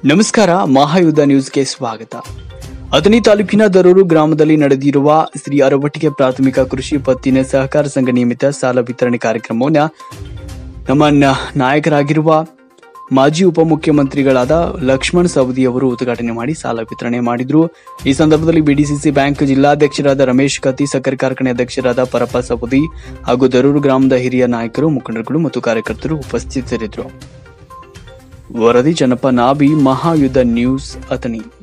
ನಮಸ್ಕಾರ ಮಹಾಯುದ್ಧ ನ್ಯೂಸ್ಗೆ ಸ್ವಾಗತ ಅಥಣಿ ತಾಲೂಕಿನ ದರೂರು ಗ್ರಾಮದಲ್ಲಿ ನಡೆದಿರುವ ಶ್ರೀ ಅರವಟ್ಟಿಗೆ ಪ್ರಾಥಮಿಕ ಕೃಷಿ ಪತ್ತಿನ ಸಹಕಾರ ಸಂಘ ನಿಯಮಿತ ಸಾಲ ವಿತರಣೆ ಕಾರ್ಯಕ್ರಮವನ್ನು ನಮ್ಮ ನ- ನಾಯಕರಾಗಿರುವ ಮಾಜಿ ಉಪಮುಖ್ಯಮಂತ್ರಿಗಳಾದ ಲಕ್ಷ್ಮಣ್ ಸವದಿ ಅವರು ಉದ್ಘಾಟನೆ ಮಾಡಿ ಸಾಲ ವಿತರಣೆ ಮಾಡಿದ್ರು ಈ ಸಂದರ್ಭದಲ್ಲಿ ಬಿಡಿಸಿಸಿ ಬ್ಯಾಂಕ್ ಜಿಲ್ಲಾಧ್ಯಕ್ಷರಾದ ರಮೇಶ್ ಕತ್ತಿ ಸಕ್ಕರೆ ಕಾರ್ಖಾನೆ ಅಧ್ಯಕ್ಷರಾದ ಪರಪ್ಪ ಸವದಿ ಹಾಗೂ ದರೂರು ಗ್ರಾಮದ ಹಿರಿಯ ನಾಯಕರು ಮುಖಂಡರುಗಳು ಮತ್ತು ಕಾರ್ಯಕರ್ತರು ಉಪಸ್ಥಿತರಿದ್ದರು ವರದಿ ಜನಪ ನಾಬಿ ಮಹಾಯುದ್ಧ ನ್ಯೂಸ್ ಅಥಣಿ